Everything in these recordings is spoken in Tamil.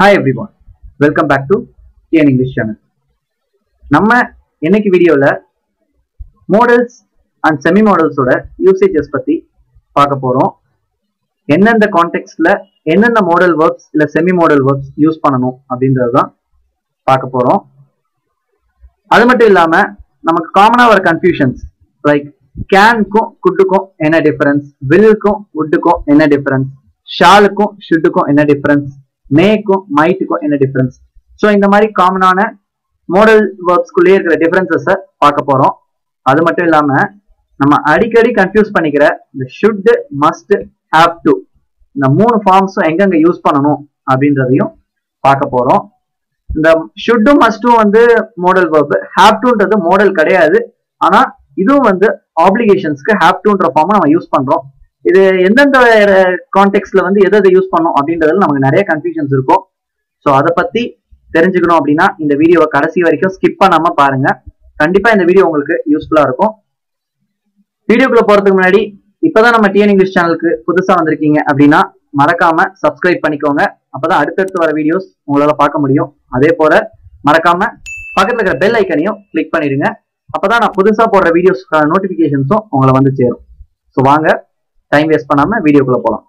hi everyone welcome back to TN English channel நம்ம இன்னைக்கு வீடியோவில் மாடல்ஸ் அண்ட் செமி மாடல்ஸோட யூசேஜஸ் பற்றி பார்க்க போகிறோம் எந்தெந்த கான்டெக்ட்ல எந்தெந்த மாடல் ஒர்க்ஸ் இல்லை செமி மாடல் ஒர்க்ஸ் யூஸ் பண்ணணும் அப்படின்றது தான் பார்க்க போகிறோம் அது மட்டும் இல்லாமல் நமக்கு காமனாக வர கன்ஃபியூஷன்ஸ் லைக் கேனுக்கும் குட்டுக்கும் என்ன டிஃபரன்ஸ் வில்லுக்கும் வுட்டுக்கும் என்ன டிஃபரன்ஸ் ஷாலுக்கும் ஷுட்டுக்கும் என்ன டிஃபரன்ஸ் மேக்கும் மைட்டுக்கும் என்ன டிஃபரன்ஸ் ஸோ இந்த மாதிரி காமனான மாடல் ஒர்க்ஸ்குள்ளேயே இருக்கிற டிஃபரன்சஸை பார்க்க போறோம் அது மட்டும் இல்லாம நம்ம அடிக்கடி கன்ஃபியூஸ் பண்ணிக்கிற இந்த ஷுட் மஸ்ட் ஹாவ் டு இந்த மூணு ஃபார்ம்ஸும் எங்கெங்க யூஸ் பண்ணணும் அப்படின்றதையும் பார்க்க போறோம் இந்த ஷுட்டும் மஸ்டும் வந்து மாடல் வேர்ப் ஹாவ் டுன்றது மாடல் கிடையாது ஆனா இதுவும் வந்து ஆப்ளிகேஷன்ஸ்க்கு ஹாவ் டுன்ற ஃபார்மை நம்ம யூஸ் பண்றோம் இது எந்தெந்த கான்டெக்ட்ல வந்து எதை எதை யூஸ் பண்ணோம் அப்படின்றதுல நமக்கு நிறைய கன்ஃபியூஷன்ஸ் இருக்கும் ஸோ அதை பத்தி தெரிஞ்சுக்கணும் அப்படின்னா இந்த வீடியோவை கடைசி வரைக்கும் ஸ்கிப் பண்ணாம பாருங்க கண்டிப்பா இந்த வீடியோ உங்களுக்கு யூஸ்ஃபுல்லா இருக்கும் வீடியோக்குள்ள போறதுக்கு முன்னாடி இப்பதான் நம்ம டிஎன் இங்கிலீஷ் சேனலுக்கு புதுசா வந்திருக்கீங்க அப்படின்னா மறக்காம சப்ஸ்கிரைப் பண்ணிக்கோங்க அப்பதான் அடுத்தடுத்து வர வீடியோஸ் உங்களால பார்க்க முடியும் அதே போல மறக்காம பக்கத்துல இருக்கிற பெல் ஐக்கனையும் கிளிக் பண்ணிடுங்க அப்பதான் நான் புதுசா போடுற வீடியோஸ்க்கான நோட்டிபிகேஷன்ஸும் உங்களை வந்து சேரும் ஸோ வாங்க டைம் வேஸ்ட் பண்ணாம வீடியோக்குள்ள போலாம்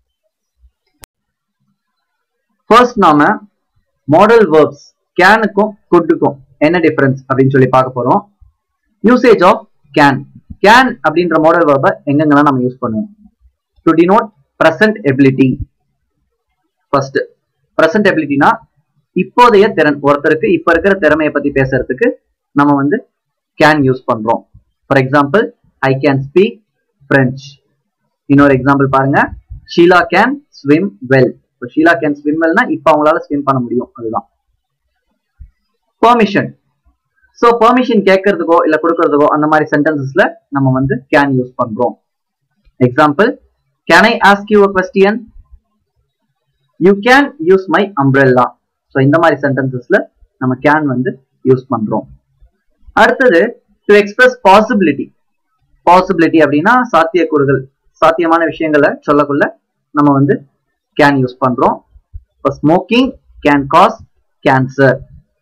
ஃபர்ஸ்ட் நாம மாடல் வேர்ப்ஸ் கேனுக்கும் குட்டுக்கும் என்ன டிஃபரன்ஸ் அப்படின்னு சொல்லி பார்க்க போறோம் யூசேஜ் ஆஃப் கேன் கேன் அப்படின்ற மாடல் வேர்பை எங்கெங்கெல்லாம் நம்ம யூஸ் பண்ணுவோம் to denote present ability first present எபிலிட்டினா இப்போதைய திறன் ஒருத்தருக்கு இப்ப இருக்கிற திறமையை பத்தி பேசுறதுக்கு நம்ம வந்து கேன் யூஸ் பண்றோம் for example I can speak French இன்னொரு எக்ஸாம்பிள் பாருங்க ஷீலா கேன் ஸ்விம் வெல் இப்போ ஷீலா கேன் ஸ்விம் வெல்னா இப்போ அவங்களால ஸ்விம் பண்ண முடியும் அதுதான் பெர்மிஷன் ஸோ பெர்மிஷன் கேட்கறதுக்கோ இல்லை கொடுக்கறதுக்கோ அந்த மாதிரி சென்டென்சஸ்ல நம்ம வந்து கேன் யூஸ் பண்றோம் example can I ask you a question you can use my umbrella so இந்த மாதிரி சென்டென்சஸ்ல நம்ம கேன் வந்து யூஸ் பண்றோம் அடுத்தது டு எக்ஸ்பிரஸ் பாசிபிலிட்டி பாசிபிலிட்டி அப்படின்னா சாத்தியக்கூறுகள் சாத்தியமான விஷயங்களை சொல்லக்குள்ள நம்ம வந்து கேன் யூஸ் பண்றோம் இப்போ smoking can cause cancer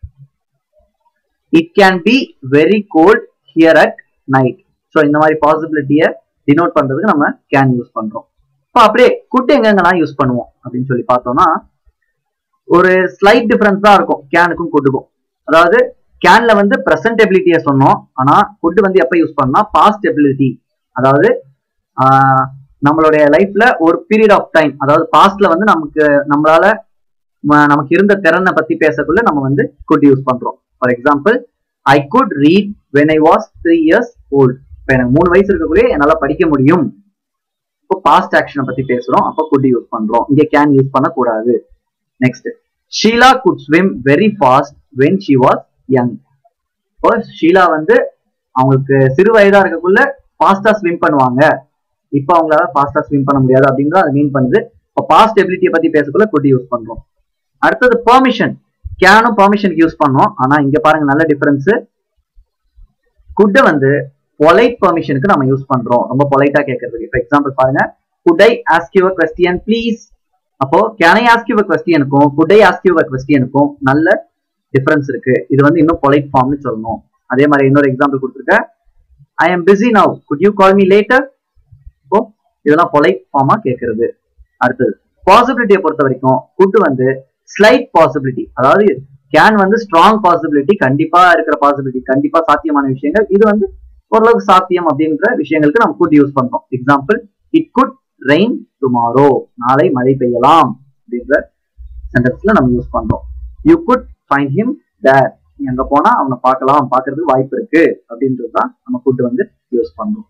it can be very cold here at night so இந்த மாதிரி பாசிபிலிட்டியை டினோட் பண்றதுக்கு நம்ம கேன் யூஸ் பண்றோம் இப்போ அப்படியே குட்டு எங்கெங்கெல்லாம் யூஸ் பண்ணுவோம் அப்படின்னு சொல்லி பார்த்தோம்னா ஒரு ஸ்லைட் டிஃபரன்ஸ் தான் இருக்கும் கேனுக்கும் குட்டுக்கும் அதாவது கேன்ல வந்து ப்ரெசன்ட் எபிலிட்டியை சொன்னோம் ஆனா குட்டு வந்து எப்ப யூஸ் பண்ணா பாஸ்ட் எபிலிட்டி அதாவது நம்மளுடைய லைஃப்ல ஒரு பீரியட் ஆஃப் டைம் அதாவது பாஸ்ட்ல வந்து நமக்கு நம்மளால நமக்கு இருந்த திறனை பத்தி பேசக்குள்ள நம்ம வந்து குட் யூஸ் பண்றோம் for example I could read when I was three years old இப்போ எனக்கு மூணு வயசு இருக்கக்குள்ளே என்னால படிக்க முடியும் இப்போ பாஸ்ட் ஆக்ஷனை பத்தி பேசுறோம் அப்போ குட் யூஸ் பண்றோம் இங்க கேன் யூஸ் பண்ணக்கூடாது next Sheela could swim very fast when she was young இப்போ ஷீலா வந்து அவங்களுக்கு சிறு வயதா இருக்கக்குள்ள ஃபாஸ்டா ஸ்விம் பண்ணுவாங்க இப்போ அவங்களால ஃபாஸ்டா ஸ்விம் பண்ண முடியாது அப்படின்றத அதை மீன் பண்ணுது இப்போ பாஸ்ட் எபிலிட்டியை பத்தி பேசக்குள்ள குட் யூஸ் பண்றோம் அடுத்தது பெர்மிஷன் கேனும் பெர்மிஷனுக்கு யூஸ் பண்ணோம் ஆனா இங்க பாருங்க நல்ல டிஃபரன்ஸ் குட்டை வந்து பொலைட் பெர்மிஷனுக்கு நம்ம யூஸ் பண்றோம் ரொம்ப பொலைட்டா கேட்கறதுக்கு இப்போ எக்ஸாம்பிள் பாருங்க could I ask your question please அப்போ கேன் ஐ ஆஸ்க் யுவர் கொஸ்டியனுக்கும் குட் ஐ ஆஸ்க் யுவர் கொஸ்டியனுக்கும் நல்ல டிஃபரன்ஸ் இருக்கு இது வந்து இன்னும் பொலைட் ஃபார்ம்னு சொல்லணும் அதே மாதிரி இன்னொரு எக்ஸாம்பிள் கொடுத்துருக்கேன் I am busy now could you call me later இப்போ இதெல்லாம் பொலைட் ஃபார்மா கேட்கறது அடுத்தது பாசிபிலிட்டியை பொறுத்த வரைக்கும் குட் வந்து ஸ்லைட் பாசிபிலிட்டி அதாவது கேன் வந்து ஸ்ட்ராங் பாசிபிலிட்டி கண்டிப்பா இருக்கிற பாசிபிலிட்டி கண்டிப்பா சாத்தியமான விஷயங்கள் இது வந்து ஓரளவுக்கு சாத்தியம் அப்படின்ற விஷயங்களுக்கு நம்ம குட் யூஸ் பண்றோம் example it could rain tomorrow நாளை மழை பெய்யலாம் அப்படின்ற சென்டென்ஸ்ல நம்ம யூஸ் பண்றோம் you could find him there நீ அங்க போனா அவனை பார்க்கலாம் பார்க்கறதுக்கு வாய்ப்பு இருக்கு அப்படின்றது தான் நம்ம குட் வந்து யூஸ் பண்றோம்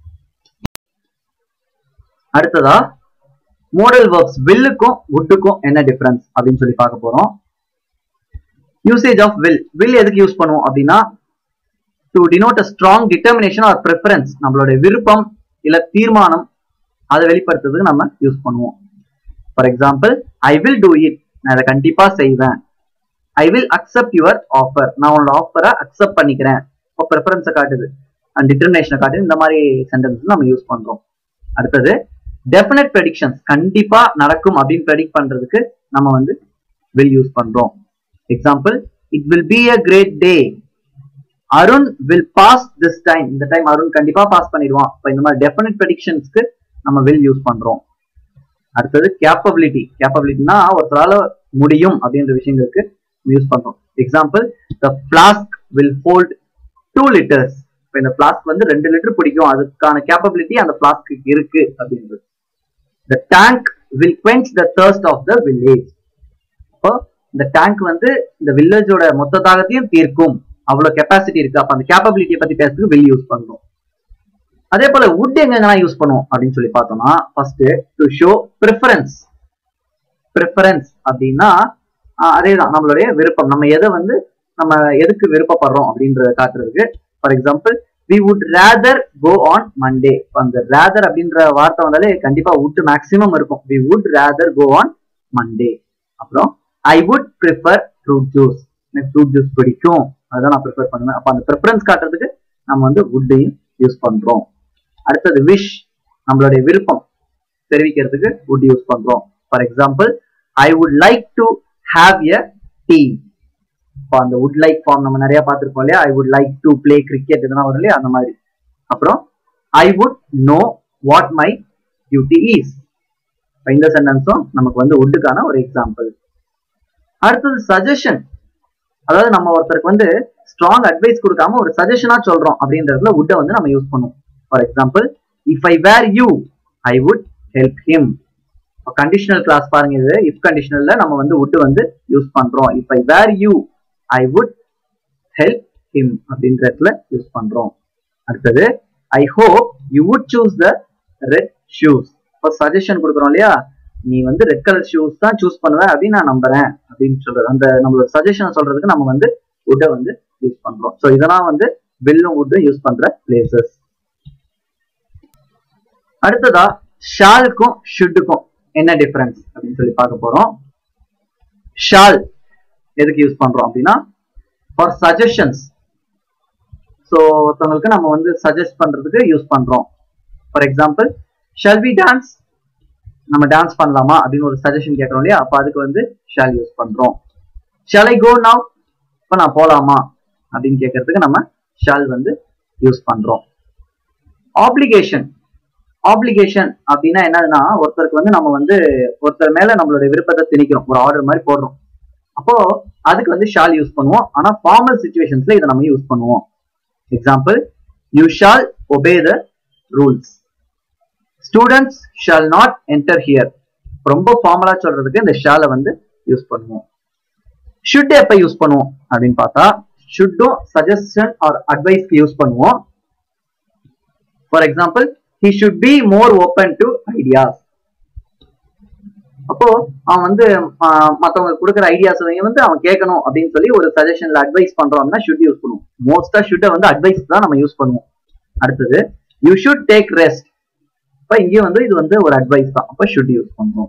அடுத்ததா மோடல் ஒர்க்ஸ் வில்லுக்கும் வுட்டுக்கும் என்ன டிஃபரன்ஸ் அப்படின்னு சொல்லி பார்க்க போறோம் யூசேஜ் ஆஃப் வில் வில் எதுக்கு யூஸ் பண்ணுவோம் அப்படின்னா to denote a strong determination or preference நம்மளுடைய விருப்பம் இல்ல தீர்மானம் அதை வெளிப்படுத்துறதுக்கு நம்ம யூஸ் பண்ணுவோம் for example I will do it நான் அதை கண்டிப்பா செய்வேன் I will accept your offer நான் உன்னோட ஆஃபரை அக்செப்ட் பண்ணிக்கிறேன் இப்போ ப்ரிஃபரன்ஸை காட்டுது அண்ட் டிட்டர்மினேஷனை காட்டுது இந்த மாதிரி சென்டென்ஸ் நம்ம யூஸ் பண்றோம் அடுத்தது டெஃபினட் ப்ரெடிக்ஷன்ஸ் கண்டிப்பா நடக்கும் அப்படின்னு ப்ரெடிக்ட் பண்றதுக்கு நம்ம வந்து வில் யூஸ் பண்றோம் example it will be a great day Arun will pass this time இந்த டைம் அருண் கண்டிப்பா பாஸ் பண்ணிடுவான் இப்போ இந்த மாதிரி டெஃபினட் ப்ரெடிக்ஷன்ஸ்க்கு நம்ம வில் யூஸ் பண்றோம் அடுத்தது கேப்பபிலிட்டி கேப்பபிலிட்டினா ஒருத்தரால முடியும் அப்படின்ற விஷயங்களுக்கு யூஸ் பண்றோம் example the flask will hold two litres இப்போ இந்த பிளாஸ்க் வந்து ரெண்டு லிட்டர் பிடிக்கும் அதுக்கான கேப்பபிலிட்டி அந்த பிளாஸ்க்கு இருக்கு அப்படின்றது the tank will quench the thirst of the village அப்போ இந்த டேங்க் வந்து இந்த வில்லேஜோட மொத்த தாகத்தையும் தீர்க்கும் அவ்வளவு கெப்பாசிட்டி இருக்கு அப்ப அந்த கேப்பபிலிட்டியை பத்தி பேசுறதுக்கு வில் யூஸ் பண்றோம் அதே போல வுட் எங்கெங்கெல்லாம் யூஸ் பண்ணுவோம் அப்படின்னு சொல்லி பார்த்தோம்னா first to show preference preference அப்படின்னா ஆஹ் அதேதான் நம்மளுடைய விருப்பம் நம்ம எதை வந்து நம்ம எதுக்கு விருப்பப்படுறோம் அப்படின்றத காட்டுறதுக்கு for example we would rather go on Monday அந்த ரேதர் அப்படின்ற வார்த்தை வந்தாலே கண்டிப்பா வுட் மேக்ஸிமம் இருக்கும் we would rather go on Monday அப்புறம் I would prefer fruit juice எனக்கு ஃப்ரூட் ஜூஸ் பிடிக்கும் அதான் நான் ப்ரிஃபர் பண்ணுவேன் அப்போ அந்த ப்ரிஃபரன்ஸ் காட்டுறதுக்கு நம்ம வந்து வுட்டையும் யூஸ் பண்றோம் அடுத்தது விஷ் நம்மளுடைய விருப்பம் தெரிவிக்கிறதுக்கு வுட் யூஸ் பண்றோம் for example I would like to have a tea இப்போ அந்த வுட் லைக் ஃபார்ம் நம்ம நிறைய பார்த்துருக்கோம் இல்லையா I would like to play cricket இதெல்லாம் வரும் இல்லையா அந்த மாதிரி அப்புறம் I would know what my duty is இந்த சென்டென்ஸும் நமக்கு வந்து வுட்டுக்கான ஒரு எக்ஸாம்பிள் அடுத்தது சஜஷன் அதாவது நம்ம ஒருத்தருக்கு வந்து ஸ்ட்ராங் அட்வைஸ் கொடுக்காம ஒரு சஜஷனா சொல்றோம் அப்படின்றதுல வுட்டை வந்து நம்ம யூஸ் பண்ணுவோம் for example if I were you I would help him conditional clause பாருங்க இது இஃப் கண்டிஷனல்ல நம்ம வந்து வுட் வந்து யூஸ் பண்றோம் if I were you I would help him அப்படின்றதுல யூஸ் பண்றோம் அடுத்தது I hope you would choose the red shoes இப்போ சஜஷன் கொடுக்குறோம் இல்லையா நீ வந்து ரெட் கலர் ஷூஸ் தான் சூஸ் பண்ணுவ அப்படின்னு நான் நம்புறேன் அப்படின்னு சொல்றது அந்த நம்மளோட சஜஷன் சொல்றதுக்கு நம்ம வந்து வுட்டை வந்து யூஸ் பண்றோம் ஸோ இதெல்லாம் வந்து பில்லும் வுட்டும் யூஸ் பண்ற பிளேசஸ் அடுத்ததா ஷாலுக்கும் ஷுட்டுக்கும் என்ன டிஃபரன்ஸ் அப்படின்னு சொல்லி பார்க்க போறோம் ஷால் எதுக்கு யூஸ் பண்றோம் அப்படின்னா ஃபார் சஜஷன்ஸ் ஸோ ஒருத்தவங்களுக்கு நம்ம வந்து சஜஸ்ட் பண்றதுக்கு யூஸ் பண்றோம் for example shall we dance நம்ம டான்ஸ் பண்ணலாமா அப்படின்னு ஒரு சஜஷன் கேட்கறோம் இல்லையா அப்போ அதுக்கு வந்து ஷால் யூஸ் பண்றோம் ஷால் ஐ கோ நவ் இப்போ நான் போலாமா அப்படின்னு கேட்கறதுக்கு நம்ம ஷால் வந்து யூஸ் பண்றோம் ஆப்ளிகேஷன் ஆப்ளிகேஷன் அப்படின்னா என்னதுன்னா ஒருத்தருக்கு வந்து நம்ம வந்து ஒருத்தர் மேல நம்மளுடைய விருப்பத்தை திணிக்கிறோம் ஒரு ஆர்டர் மாதிரி போடுறோம் அப்போ அதுக்கு வந்து ஷால் யூஸ் பண்ணுவோம் ஆனா ஃபார்மல் சுச்சுவேஷன்ஸ்ல இதை நம்ம யூஸ் பண்ணுவோம் example you shall obey the rules students shall not enter here ரொம்ப ஃபார்மலா சொல்றதுக்கு இந்த ஷாலை வந்து யூஸ் பண்ணுவோம் ஷுட் எப்ப யூஸ் பண்ணுவோம் அப்படின்னு பார்த்தா ஷுட்டும் சஜஷன் ஆர் அட்வைஸ்க்கு யூஸ் பண்ணுவோம் for example he should be more open to ideas அப்போ அவன் வந்து மற்றவங்க கொடுக்குற ஐடியாஸ் வந்து அவன் கேட்கணும் அப்படின்னு சொல்லி ஒரு சஜஷன்ல அட்வைஸ் பண்றோம் அப்படின்னா ஷுட் யூஸ் பண்ணுவோம் மோஸ்டா ஷுட்டை வந்து அட்வைஸ் தான் நம்ம யூஸ் பண்ணுவோம் அடுத்தது யூ ஷுட் டேக் ரெஸ்ட் அப்ப இங்கேயும் வந்து இது வந்து ஒரு அட்வைஸ் தான் அப்ப ஷுட் யூஸ் பண்றோம்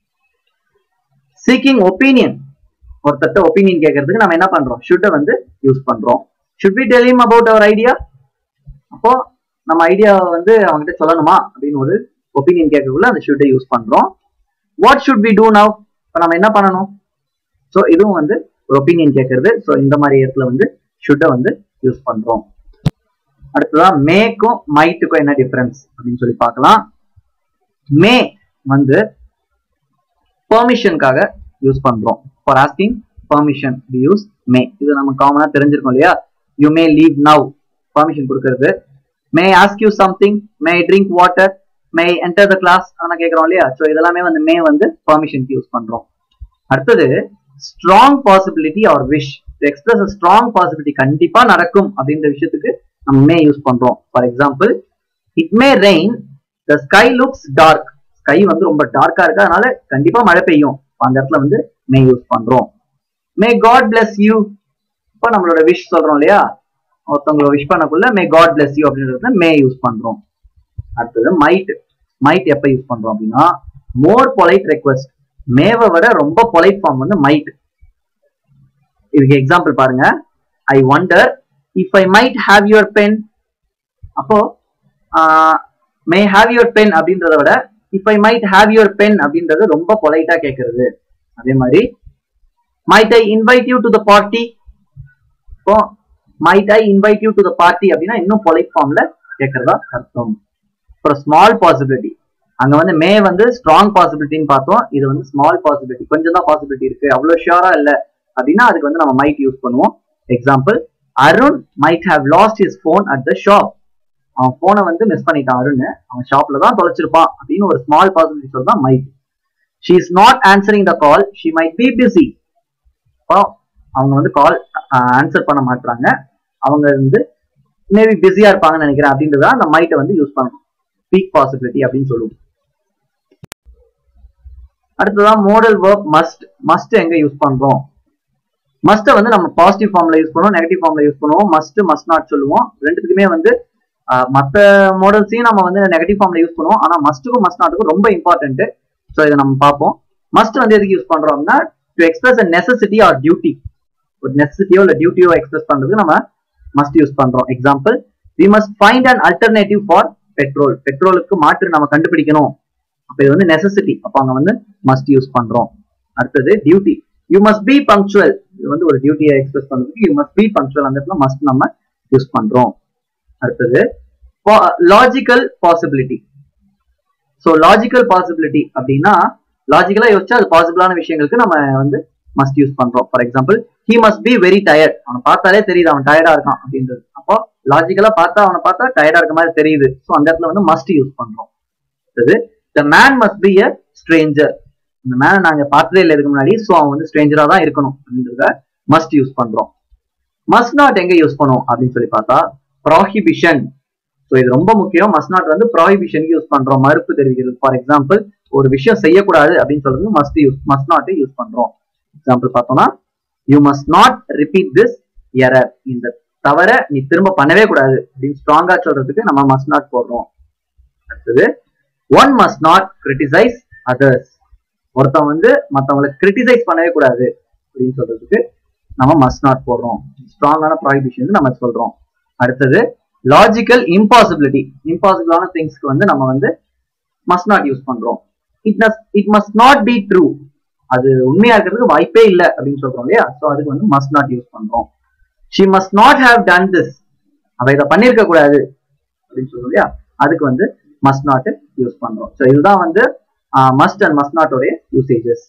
சீக்கிங் ஒப்பீனியன் ஒருத்தட்ட ஒப்பீனியன் கேட்கறதுக்கு நம்ம என்ன பண்றோம் ஷுட்டை வந்து யூஸ் பண்றோம் should we tell him about our idea அப்போ நம்ம ஐடியாவை வந்து அவங்ககிட்ட சொல்லணுமா அப்படின்னு ஒரு ஒப்பீனியன் கேட்கக்குள்ள அந்த ஷுட்டை யூஸ் பண்றோம் what should we do now இப்போ நம்ம என்ன பண்ணணும் ஸோ இதுவும் வந்து ஒரு ஒப்பீனியன் கேட்கறது ஸோ இந்த மாதிரி இடத்துல வந்து ஷுட்டை வந்து யூஸ் பண்றோம் அடுத்ததான் மேக்கும் மைட்டுக்கும் என்ன டிஃபரன்ஸ் அப்படின்னு சொல்லி பார்க்கலாம் மே வந்து பெர்மிஷனுக்காக யூஸ் பண்றோம் for asking permission we use may இது நம்ம காமனா தெரிஞ்சிருக்கோம் இல்லையா you may leave now permission கொடுக்கறது may ask you something may drink water may enter the class அதெல்லாம் கேட்கறோம் இல்லையா ஸோ இதெல்லாமே வந்து மே வந்து பெர்மிஷனுக்கு யூஸ் பண்றோம் அடுத்தது strong possibility or wish express strong possibility கண்டிப்பா நடக்கும் அப்படின்ற விஷயத்துக்கு நம்ம மே யூஸ் பண்றோம் for example it may rain the sky looks dark sky வந்து ரொம்ப டார்க்கா இருக்கு அதனால கண்டிப்பா மழை பெய்யும் அந்த இடத்துல வந்து மே யூஸ் பண்றோம் மே காட் பிளஸ் யூ இப்போ நம்மளோட விஷ் சொல்றோம் இல்லையா ஒருத்தவங்களை விஷ் பண்ணக்குள்ள மே காட் பிளஸ் யூ அப்படின்றத மே யூஸ் பண்றோம் அடுத்தது மைட் மைட் எப்ப யூஸ் பண்றோம் அப்படின்னா மோர் பொலைட் ரெக்வஸ்ட் மேவை விட ரொம்ப பொலைட் ஃபார்ம் வந்து மைட் இதுக்கு எக்ஸாம்பிள் பாருங்க I wonder if I might have your pen அப்போ மே ஹாவ் யுவர் பென் அப்படின்றத விட if I might have your pen அப்படின்றது ரொம்ப பொலைட்டா கேட்கறது அதே மாதிரி might I invite you to the party இப்போ might I invite you to the party அப்படின்னா இன்னும் பொலைட் ஃபார்ம்ல கேட்கறதா அர்த்தம் அப்புறம் ஸ்மால் பாசிபிலிட்டி அங்க வந்து மே வந்து ஸ்ட்ராங் பாசிபிலிட்டின்னு பார்த்தோம் இது வந்து ஸ்மால் பாசிபிலிட்டி கொஞ்சம் தான் பாசிபிலிட்டி இருக்கு அவ்வளவு ஷியரா இல்ல அப்படின்னா அதுக்கு வந்து நம்ம மைட் யூஸ் பண்ணுவோம் example Arun might have lost his phone at the shop அவன் போனை வந்து மிஸ் பண்ணிட்டான் அருண் அவன் ஷாப்ல தான் தொலைச்சிருப்பான் அப்படின்னு ஒரு ஸ்மால் பாசிபிலிட்டி சொல்றா might she is not answering the call she might be busy அப்போ அவங்க வந்து கால் ஆன்சர் பண்ண மாட்டாங்க அவங்க வந்து மேபி பிஸியா இருப்பாங்கன்னு நினைக்கிறேன் அப்படின்றத அந்த மைட்டை வந்து யூஸ் பண்ணணும் பீக் பாசிபிலிட்டி அப்படின்னு சொல்லுவோம் அடுத்ததான் மோடல் வேர்ப் மஸ்ட் மஸ்ட் எங்க யூஸ் பண்றோம் மஸ்ட்டை வந்து நம்ம பாசிட்டிவ் ஃபார்ம்ல யூஸ் பண்ணுவோம் நெகட்டிவ் ஃபார்ம்ல யூஸ் பண்ணுவோம் மஸ்ட் மஸ்ட் நாட் சொல்லுவோம் ரெண்டுத்துக்குமே வந்து மற்ற மாடல்ஸையும் நம்ம வந்து நெகட்டிவ் ஃபார்ம்ல யூஸ் பண்ணுவோம் ஆனா மஸ்ட்டுக்கும் மஸ்ட் நாட்டுக்கும் ரொம்ப இம்பார்ட்டன்ட் ஸோ இதை நம்ம பார்ப்போம் மஸ்ட் வந்து எதுக்கு யூஸ் பண்றோம் அப்படின்னா to express a necessity or duty ஒரு நெசசிட்டியோ இல்லை டியூட்டியோ எக்ஸ்பிரஸ் பண்றதுக்கு நம்ம மஸ்ட் யூஸ் பண்றோம் example we must find an alternative for petrol பெட்ரோலுக்கு மாற்று நம்ம கண்டுபிடிக்கணும் அப்ப இது வந்து நெசசிட்டி அப்ப அங்க வந்து மஸ்ட் யூஸ் பண்றோம் அடுத்தது duty you must be punctual இது வந்து ஒரு டியூட்டியை எக்ஸ்பிரஸ் பண்றதுக்கு யூ மஸ்ட் பி பங்க்சுவல் அந்த இடத்துல மஸ்ட் நம்ம யூஸ் பண்றோம் அடுத்தது logical possibility so logical possibility அப்படின்னா லாஜிக்கலா யோசிச்சா அது பாசிபிளான விஷயங்களுக்கு நம்ம வந்து மஸ்ட் யூஸ் பண்றோம் for example he must be very tired அவனை பார்த்தாலே தெரியுது அவன் டயர்டா இருக்கான் அப்படின்றது அப்போ லாஜிக்கலா பார்த்தா அவனை பார்த்தா டயர்டா இருக்க மாதிரி தெரியுது ஸோ அந்த இடத்துல வந்து மஸ்ட் யூஸ் பண்றோம் அடுத்தது the man must be a stranger இந்த மேனை நாங்க பார்த்ததே இல்லை இதுக்கு முன்னாடி ஸோ அவன் வந்து ஸ்ட்ரேஞ்சரா தான் இருக்கணும் அப்படின்றத மஸ்ட் யூஸ் பண்றோம் மஸ்ட் நாட் எங்க யூஸ் பண்ணுவோம் அப்படின்னு சொல்லி பார்த்தா ப்ராஹிபிஷன் ஸோ இது ரொம்ப முக்கியம் மஸ்ட் நாட் வந்து ப்ராஹிபிஷனுக்கு யூஸ் பண்றோம் மறுப்பு தெரிவிக்கிறது ஃபார் எக்ஸாம்பிள் ஒரு விஷயம் செய்யக்கூடாது அப்படின்னு சொல்றது must use must not use பண்றோம் எக்ஸாம்பிள் பார்த்தோம்னா you must not repeat this error இந்த தவிர நீ திரும்ப பண்ணவே கூடாது அப்படின்னு ஸ்ட்ராங்கா சொல்றதுக்கு நம்ம மஸ்ட் நாட் போடுறோம் அடுத்தது one must not criticise others ஒருத்தன் வந்து மத்தவங்களை கிரிட்டிசைஸ் பண்ணவே கூடாது அப்படின்னு சொல்றதுக்கு நம்ம மஸ்ட் நாட் போடுறோம் ஸ்ட்ராங்கான ப்ராஹிபிஷன் நம்ம சொல்றோம் அடுத்தது லாஜிக்கல் இம்பாசிபிலிட்டி இம்பாசிபிளான திங்ஸ்க்கு வந்து நம்ம வந்து மஸ்ட் நாட் யூஸ் பண்றோம் it must it must not be true அது உண்மையா இருக்கிறதுக்கு வாய்ப்பே இல்லை அப்படின்னு சொல்றோம் இல்லையா ஸோ அதுக்கு வந்து மஸ்ட் நாட் யூஸ் பண்றோம் she must not have done this அவ இதை பண்ணிருக்க கூடாது அப்படின்னு சொல்றோம் இல்லையா அதுக்கு வந்து மஸ்ட் நாட் யூஸ் பண்றோம் ஸோ இதுதான் வந்து மஸ்ட் அண்ட் மஸ்ட் நாட்டோடைய யூசேஜஸ்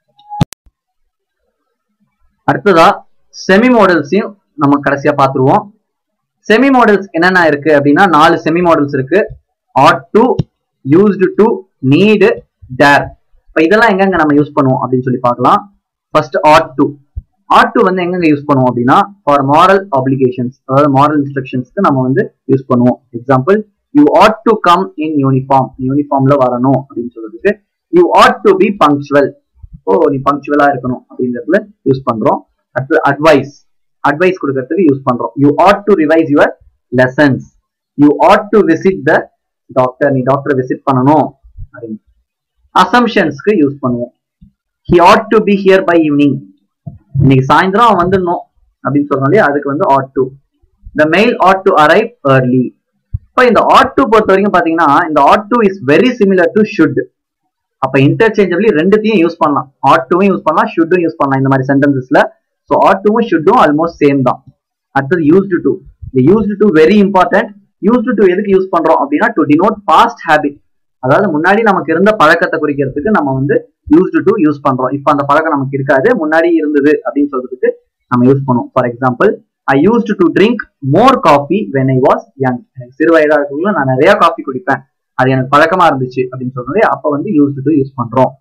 அடுத்ததா செமி மாடல்ஸையும் நம்ம கடைசியா பார்த்துருவோம் செமி மாடல்ஸ் என்னென்ன இருக்கு அப்படின்னா நாலு செமி மாடல்ஸ் இருக்கு ought to used to need dare இப்போ இதெல்லாம் எங்கெங்க நம்ம யூஸ் பண்ணுவோம் அப்படின்னு சொல்லி பார்க்கலாம் first ought to ought to வந்து எங்கெங்க யூஸ் பண்ணுவோம் அப்படின்னா ஃபார் மாரல் அப்ளிகேஷன்ஸ் அதாவது மாரல் இன்ஸ்ட்ரக்ஷன்ஸ்க்கு நம்ம வந்து யூஸ் பண்ணுவோம் example you ought to come in uniform யூனிஃபார்ம்ல வரணும் அப்படின்னு சொல்றதுக்கு you ought to be punctual ஓ நீ பங்க்சுவலா இருக்கணும் அப்படின்றதுல யூஸ் பண்றோம் அடுத்து அட்வைஸ் அட்வைஸ் கொடுக்கறதுக்கு யூஸ் பண்றோம் you ought to revise your lessons you ought to visit the doctor நீ டாக்டரை விசிட் பண்ணணும் அப்படின்னு அசம்ஷன்ஸ்க்கு யூஸ் பண்ணுவோம் he ought to be here by evening இன்னைக்கு சாயந்தரம் அவன் வந்துடணும் அப்படின்னு சொல்றோம் இல்லையா அதுக்கு வந்து add to the mail add to arrive early இப்போ இந்த ஆட் டு பொறுத்த வரைக்கும் பாத்தீங்கன்னா இந்த add to is very similar to should அப்ப இன்டர்சேஞ்சபிளி ரெண்டுத்தையும் யூஸ் பண்ணலாம் ஆட் டூவும் யூஸ் பண்ணலாம் ஷுட்டும் யூஸ் பண்ணலாம் இந்த மாதிரி சென்டென்சஸ்ல ஸோ ஆட் டூவும் ஷுட்டும் ஆல்மோஸ்ட் சேம் தான் அடுத்தது யூஸ்டு டு இந்த used to very important used to எதுக்கு யூஸ் பண்றோம் அப்படின்னா டு டினோட் பாஸ்ட் ஹேபிட் அதாவது முன்னாடி நமக்கு இருந்த பழக்கத்தை குறிக்கிறதுக்கு நம்ம வந்து யூஸ்டு டு யூஸ் பண்றோம் இப்போ அந்த பழக்கம் நமக்கு இருக்காது முன்னாடி இருந்தது அப்படின்னு சொல்றதுக்கு நம்ம யூஸ் பண்ணுவோம் for example I used to drink more coffee when I was young எனக்கு சிறு வயதா இருக்குள்ள நான் நிறைய காஃபி குடிப்பேன் அது எனக்கு பழக்கமா இருந்துச்சு அப்படின்னு சொல்றது அப்ப வந்து யூஸ்டு டு யூஸ் பண்றோம்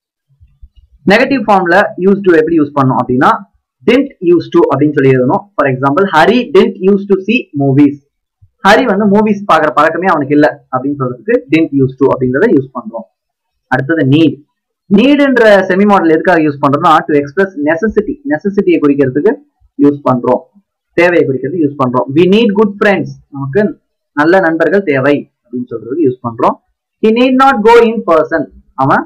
நெகட்டிவ் ஃபார்ம்ல யூஸ் டு எப்படி யூஸ் பண்ணோம் அப்படின்னா டென்ட் யூஸ் டு அப்படின்னு சொல்லி எழுதணும் for example Hari didn't use to see movies Hari வந்து மூவிஸ் பாக்குற பழக்கமே அவனுக்கு இல்ல அப்படின்னு சொல்றதுக்கு டென்ட் யூஸ் டு அப்படிங்கறத யூஸ் பண்றோம் அடுத்தது நீட் நீடுன்ற செமி மாடல் எதுக்காக யூஸ் பண்றோம்னா டு எக்ஸ்பிரஸ் நெசசிட்டி நெசசிட்டியை குறிக்கிறதுக்கு யூஸ் பண்றோம் தேவையை குறிக்கிறதுக்கு யூஸ் பண்றோம் வி நீட் குட் ஃப்ரெண்ட்ஸ் நமக்கு நல்ல நண்பர்கள் தேவை அப்படின்னு சொல்றதுக்கு யூஸ் பண்றோம் he need not go in person அவன்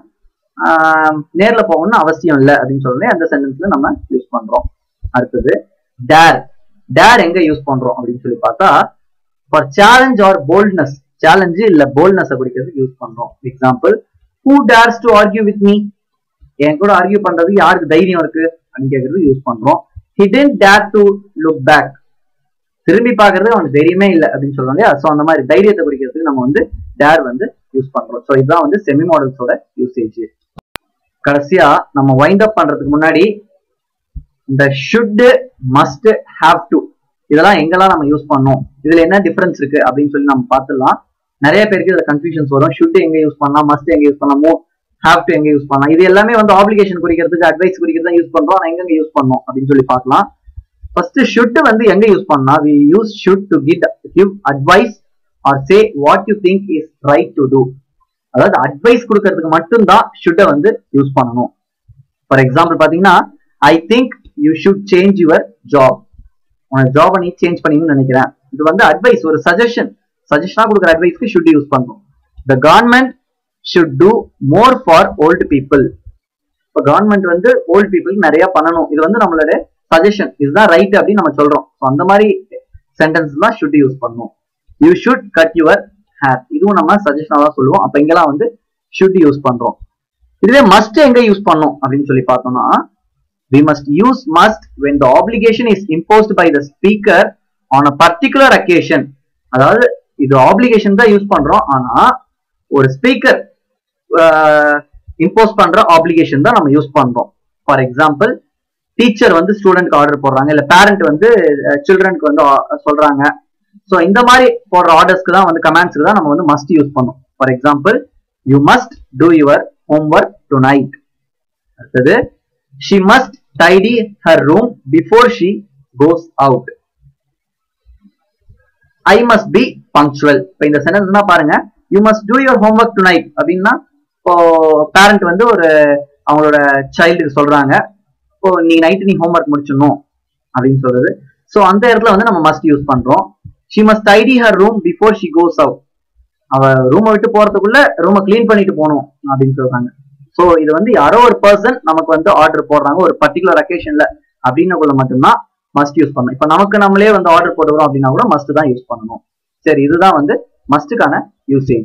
நேர்ல போகணும்னு அவசியம் இல்லை அப்படின்னு சொல்றேன் அந்த சென்டென்ஸ்ல நம்ம யூஸ் பண்றோம் அடுத்தது டேர் டேர் எங்க யூஸ் பண்றோம் அப்படின்னு சொல்லி பார்த்தா for challenge or boldness challenge இல்ல போல்ட்னஸ் குறிக்கிறதுக்கு யூஸ் பண்றோம் example who dares to argue with me என் கூட ஆர்கியூ பண்றதுக்கு யாருக்கு தைரியம் இருக்கு அப்படின்னு கேட்கறது யூஸ் பண்றோம் he didn't dare to look back திரும்பி பார்க்கறது அவனுக்கு தைரியமே இல்லை அப்படின்னு சொல்றாங்க ஸோ அந்த மாதிரி தைரியத்தை குறிக்கிறதுக்கு நம்ம வந்து டேர் வந்து யூஸ் பண்றோம் ஸோ இதுதான் வந்து செமி மாடல்ஸோட யூசேஜ் கடைசியா நம்ம வைண்ட் அப் பண்றதுக்கு முன்னாடி இந்த ஷுட் மஸ்ட் ஹாவ் டு இதெல்லாம் எங்கெல்லாம் நம்ம யூஸ் பண்ணோம் இதுல என்ன டிஃபரன்ஸ் இருக்கு அப்படின்னு சொல்லி நம்ம பார்த்துடலாம் நிறைய பேருக்கு இதுல கன்ஃபியூஷன்ஸ் வரும் ஷுட் எங்க யூஸ் பண்ணலாம் மஸ்ட் எங்க யூஸ் பண்ணலாம் மூ ஹாவ் டு எங்க யூஸ் பண்ணலாம் இது எல்லாமே வந்து ஆப்ளிகேஷன் குறிக்கிறதுக்கு அட்வைஸ் குறிக்கிறது தான் யூஸ் பண்றோம் ஆனா எங்க யூஸ் பண்ணோம் அப்படின்னு சொல்லி பார்க்கலாம் ஃபர்ஸ்ட் ஷுட் வந்து எங்க யூஸ் பண்ணா வி யூஸ் ஷுட் டு கிட் give advice or say what you think is right to do அதாவது அட்வைஸ் கொடுக்கறதுக்கு மட்டும்தான் ஷுட்டை வந்து யூஸ் பண்ணணும் ஃபார் எக்ஸாம்பிள் பாத்தீங்கன்னா I think you should change your job உனக்கு ஜாபை நீ சேஞ்ச் பண்ணணும்னு நினைக்கிறேன் இது வந்து அட்வைஸ் ஒரு சஜஷன் சஜஷனா கொடுக்குற அட்வைஸ்க்கு ஷுட் யூஸ் பண்ணும் the government should do more for old people இப்போ கவர்மெண்ட் வந்து ஓல்டு பீப்புளுக்கு நிறைய பண்ணணும் இது வந்து நம்மளோட சஜஷன் இதுதான் ரைட் அப்படின்னு நம்ம சொல்றோம் ஸோ அந்த மாதிரி சென்டென்ஸ் தான் ஷுட் யூஸ் பண்ணும் you should cut your hair இதுவும் நம்ம சஜஷனா தான் சொல்லுவோம் அப்ப இங்கெல்லாம் வந்து ஷுட் யூஸ் பண்றோம் இதுவே மஸ்ட் எங்க யூஸ் பண்ணோம் அப்படின்னு சொல்லி பார்த்தோம்னா we must use must when the obligation is imposed by the speaker on a particular occasion அதாவது இது ஆப்ளிகேஷன் தான் யூஸ் பண்றோம் ஆனா ஒரு ஸ்பீக்கர் இம்போஸ் பண்ற ஆப்ளிகேஷன் தான் நம்ம யூஸ் பண்றோம் ஃபார் எக்ஸாம்பிள் டீச்சர் வந்து ஸ்டூடெண்ட்க்கு ஆர்டர் போடுறாங்க இல்ல பேரண்ட் வந்து சில்ட்ரனுக்கு வந்து ஆ- சொல்றாங்க ஸோ இந்த மாதிரி போடுற ஆர்டர்ஸ்க்கு தான் வந்து கமாண்ட்ஸ்க்கு தான் நம்ம வந்து மஸ்ட் யூஸ் பண்ணோம் for example you must do your homework tonight அடுத்தது she must tidy her room before she goes out I must be punctual இப்போ இந்த சென்டென்ஸ்னா பாருங்க you must do your homework tonight அப்படின்னா இப்போ பேரண்ட் வந்து ஒரு அவங்களோட சைல்டுக்கு சொல்றாங்க இப்போ நீ நைட்டு நீ ஹோம்ஒர்க் முடிச்சிடணும் அப்படின்னு சொல்றது ஸோ அந்த இடத்துல வந்து நம்ம மஸ்ட் யூஸ் பண்றோம் she must tidy her room before she goes out அவ ரூமை விட்டு போறதுக்குள்ள ரூமை க்ளீன் பண்ணிட்டு போகணும் அப்படின்னு சொல்றாங்க ஸோ இது வந்து யாரோ ஒரு பர்சன் நமக்கு வந்து ஆர்டர் போடுறாங்க ஒரு பர்டிகுலர் அக்கேஷன்ல அப்படின்னக்குள்ள மட்டும்தான் மஸ்ட் யூஸ் பண்ணணும் இப்போ நமக்கு நம்மளே வந்து ஆர்டர் போடுறோம் அப்படின்னா கூட மஸ்ட் தான் யூஸ் பண்ணணும் சரி இதுதான் வந்து மஸ்ட்டுக்கான யூசேஜ்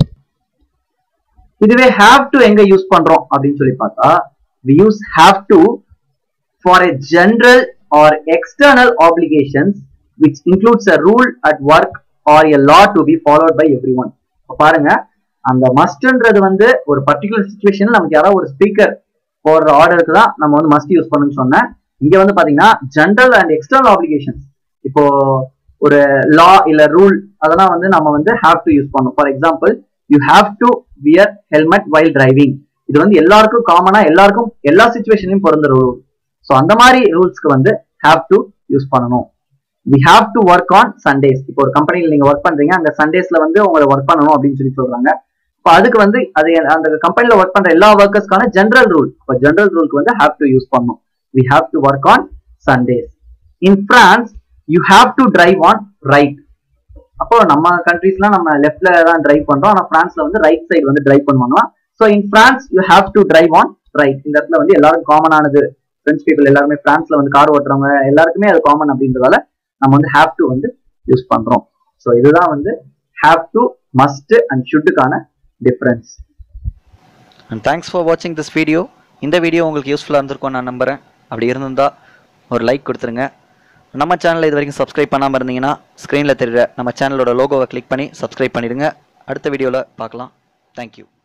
இதுவே ஹாவ் டு எங்க யூஸ் பண்றோம் அப்படின்னு சொல்லி பார்த்தா we use have to for a general or external applications which includes a rule at work or a law to be followed by everyone பாருங்க அந்த மஸ்ட்ன்றது வந்து ஒரு பர்டிகுலர் சுச்சுவேஷன்ல நமக்கு யாராவது ஒரு ஸ்பீக்கர் போடுற ஆர்டருக்கு தான் நம்ம வந்து மஸ்ட் யூஸ் பண்ணுன்னு சொன்னேன் இங்க வந்து பாத்தீங்கன்னா ஜென்ரல் அண்ட் எக்ஸ்டர்னல் ஆப்ளிகேஷன்ஸ் இப்போ ஒரு லா இல்ல ரூல் அதெல்லாம் வந்து நம்ம வந்து ஹாவ் டு யூஸ் பண்ணணும் for example you have to wear helmet while driving இது வந்து எல்லாருக்கும் காமனா எல்லாருக்கும் எல்லா சுச்சுவேஷன்லயும் பொருந்துற ரூல் ஸோ அந்த மாதிரி ரூல்ஸ்க்கு வந்து ஹாவ் டு யூஸ் பண்ணணும் we have to work on Sundays இப்போ ஒரு கம்பெனியில் நீங்க ஒர்க் பண்றீங்க அந்த சண்டேஸ்ல வந்து உங்களை ஒர்க் பண்ணணும் அப்படின்னு சொல்லி சொல்றாங்க இப்போ அதுக்கு வந்து அது அந்த கம்பெனில ஒர்க் பண்ற எல்லா ஒர்க்கர்ஸ்க்கான ஜென்ரல் ரூல் இப்போ ஜென்ரல் ரூலுக்கு வந்து ஹாவ் டு யூஸ் பண்ணணும் we have to work on Sundays in France you have to drive on right அப்போ நம்ம கண்ட்ரீஸ்லாம் நம்ம லெஃப்ட்ல தான் டிரைவ் பண்றோம் ஆனா பிரான்ஸ்ல வந்து ரைட் சைடு வந்து டிரைவ் பண்ணுவாங்க so in France you have to drive on right இந்த இடத்துல வந்து எல்லாரும் காமனானது பிரெஞ்ச் பீப்புள் எல்லாருமே பிரான்ஸ்ல வந்து கார் ஓட்டுறவங்க எல்லாருக்குமே அது காமன் அப்படின்றதால நம்ம வந்து ஹாவ் டு வந்து யூஸ் பண்றோம் ஸோ இதுதான் வந்து ஹாவ் டு மஸ்ட் அண்ட் ஷுட்டுக்கான டிஃபரன்ஸ் அண்ட் தேங்க்ஸ் ஃபார் வாட்சிங் திஸ் வீடியோ இந்த வீடியோ உங்களுக்கு யூஸ்ஃபுல்லாக இருந்திருக்கும் நான் நம்புகிறேன் அப்படி இருந்திருந்தா ஒரு லைக் கொடுத்துருங்க நம்ம சேனலை இது வரைக்கும் சப்ஸ்கிரைப் பண்ணாமல் இருந்தீங்கன்னா ஸ்க்ரீனில் தெரியுற நம்ம சேனலோட லோகோவை கிளிக் பண்ணி சப்ஸ்கிரைப் பண்ணிடுங்க அடுத்த வீடியோவில் பார்க்கலாம் தேங்க்யூ